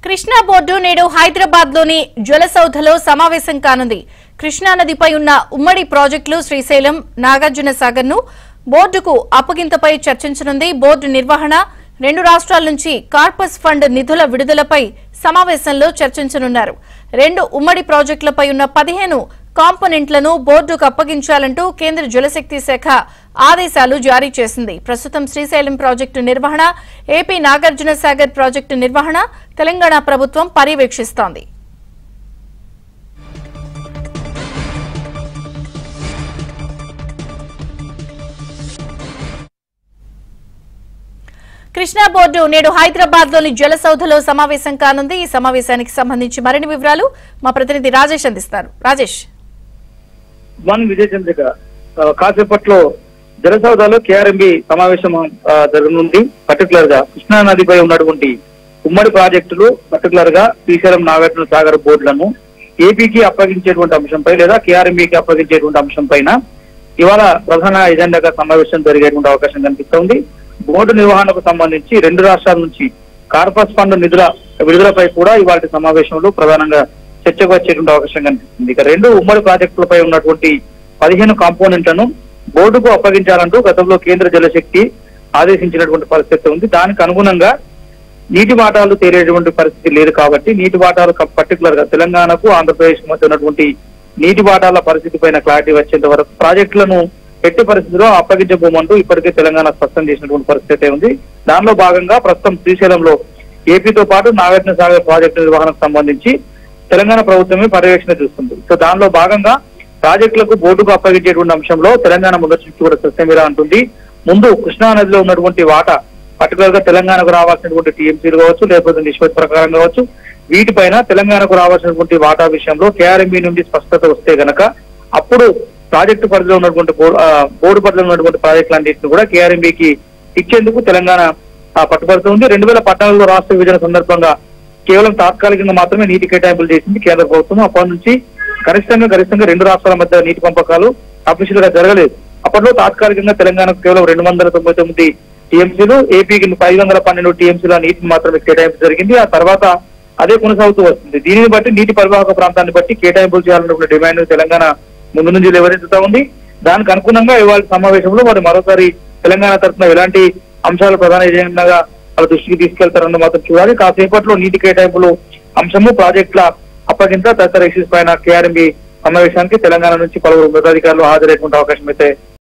Krishna board నేడు హైదరాబాద్ లోని జ్వలసౌధలో సమావేశం కానుంది కృష్ణా నదిపై ఉన్న ఉమ్మడి ప్రాజెక్టులు శ్రీశైలం నాగార్జున సాగర్ ను బోర్డుకు అప్పగింతపై చర్చించనుంది బోర్డు నిర్వహణ రెండు రాష్ట్రాల నుంచి కార్పస్ ఫండ్ నిధుల విడుదలపై సమావేశంలో చర్చించనున్నారు రెండు ఉమ్మడి ప్రాజెక్టులపై ఉన్న పదిహేను కాంపోనెంట్లను బోర్డుకు అప్పగించాలంటూ కేంద్ర జలశక్తి శాఖ ఆదేశాలు జారీ చేసింది ప్రస్తుతం శ్రీశైలం ప్రాజెక్టు నిర్వహణ ఏపీ నాగార్జున సాగర్ ప్రాజెక్టు నిర్వహణ తెలంగాణ ప్రభుత్వం పర్యవేక్షిస్తోంది కృష్ణా బోర్డు నేడు హైదరాబాద్ లోని జలసౌధలో సమావేశం కానుంది ఈ సమావేశానికి సంబంధించి మరిన్ని వివరాలు మా ప్రతినిధి రాజేష్ అందిస్తారు రాజేష్ వన్ విజయ్ చంద్రిక ఆ, కాసేపట్లో జలసౌదాలో కేఆర్ఎంబి సమావేశం ఆ, జరగనుంది పర్టికులర్ గా కృష్ణా నదిపై ఉన్నటువంటి ఉమ్మడి ప్రాజెక్టులు పర్టికులర్ గా శ్రీశైలం నాగార్జున సాగర్ బోర్డులను ఏపీకి అప్పగించేటువంటి అంశంపై లేదా కేఆర్ఎంబికి అప్పగించేటువంటి అంశం పైన ఇవాళ ప్రధాన ఎజెండాగా సమావేశం జరిగేటువంటి అవకాశం కనిపిస్తోంది బోర్డు నిర్వహణకు సంబంధించి రెండు రాష్ట్రాల నుంచి కార్పస్ ఫండ్ నిధుల విడుదలపై కూడా ఇవాళ సమావేశంలో ప్రధానంగా చర్చకు వచ్చేటువంటి అవకాశం కనిపిస్తుంది ఇక రెండు ఉమ్మడి ప్రాజెక్టులపై ఉన్నటువంటి పదిహేను కాంపోనెంట్లను బోర్డుకు అప్పగించాలంటూ గతంలో కేంద్ర జలశక్తి ఆదేశించినటువంటి పరిస్థితి ఉంది దానికి అనుగుణంగా నీటి వాటాలు తేలేటువంటి పరిస్థితి లేదు కాబట్టి నీటి వాటాలు పర్టికులర్ గా తెలంగాణకు ఆంధ్రప్రదేశ్ మధ్య ఉన్నటువంటి నీటి వాటాల పరిస్థితి పైన క్లారిటీ వచ్చేంత వరకు ప్రాజెక్టులను ఎట్టి పరిస్థితిలో అప్పగించబోమంటూ ఇప్పటికే తెలంగాణ స్పష్టం చేసినటువంటి పరిస్థితి ఉంది దానిలో భాగంగా ప్రస్తుతం శ్రీశైలంలో ఏపీతో పాటు నాగార్జున సాగర్ ప్రాజెక్టు నిర్వహణకు సంబంధించి తెలంగాణ ప్రభుత్వమే పర్యవేక్షణ చూస్తుంది సో దానిలో భాగంగా ప్రాజెక్టులకు బోర్డుకు అప్పగించేటువంటి అంశంలో తెలంగాణ మొదటి నుంచి కూడా సస్యమీరా అంటుంది ముందు కృష్ణా నదిలో ఉన్నటువంటి వాటా పర్టికులర్ గా తెలంగాణకు రావాల్సినటువంటి టీఎంసీలు కావచ్చు లేకపోతే నిష్పత్తి ప్రకారం కావచ్చు వీటిపైన తెలంగాణకు రావాల్సినటువంటి వాటా విషయంలో కేఆర్ఎంబి నుండి స్పష్టత వస్తే గనక అప్పుడు ప్రాజెక్టు పరిధిలో ఉన్నటువంటి బోర్డు ఆ, బోర్డు పరిధిలో ఉన్నటువంటి ప్రాజెక్టులన్నింటిని కూడా కేఆర్ఎంబికి ఇచ్చేందుకు తెలంగాణ ఆ, పట్టుబడుతుంది రెండు వేల పద్నాలుగులో రాష్ట్ర విభజన సందర్భంగా కేవలం తాత్కాలికంగా మాత్రమే నీటి కేటాయింపులు చేసింది కేంద్ర ప్రభుత్వం అప్పటి నుంచి గరిష్టంగా గరిష్టంగా రెండు రాష్ట్రాల మధ్య నీటి పంపకాలు అఫీషియల్ గా జరగలేదు అప్పట్లో తాత్కాలికంగా తెలంగాణకు కేవలం రెండు వందల తొంభై తొమ్మిది టీఎంసీలు ఏపీకి ఐదు వందల పన్నెండు టీఎంసీల నీటిని మాత్రమే కేటాయింపు జరిగింది ఆ తర్వాత అదే కొనసాగుతూ వస్తుంది దీనిని బట్టి నీటి పరివాహక ప్రాంతాన్ని బట్టి కేటాయింపులు చేయాలన్న డిమాండ్ తెలంగాణ ముందు నుంచి వివరిస్తూ ఉంది దానికి అనుగుణంగా ఇవాళ సమావేశంలో వారు మరోసారి తెలంగాణ తరఫున ఎలాంటి అంశాలు ప్రధాన ఎజెండాగా వాళ్ళ దృష్టికి తీసుకెళ్తారన్న మాత్రం చూడాలి కాసేపట్లో నీటి కేటాయింపులు అంశము ప్రాజెక్టుల అప్పగింత తదితర ఇష్యూస్ పైన కేఆర్ఎంబి సమావేశానికి తెలంగాణ నుంచి పలువురు ఉన్నతాధికారులు హాజరయ్యేటువంటి అవకాశం అయితే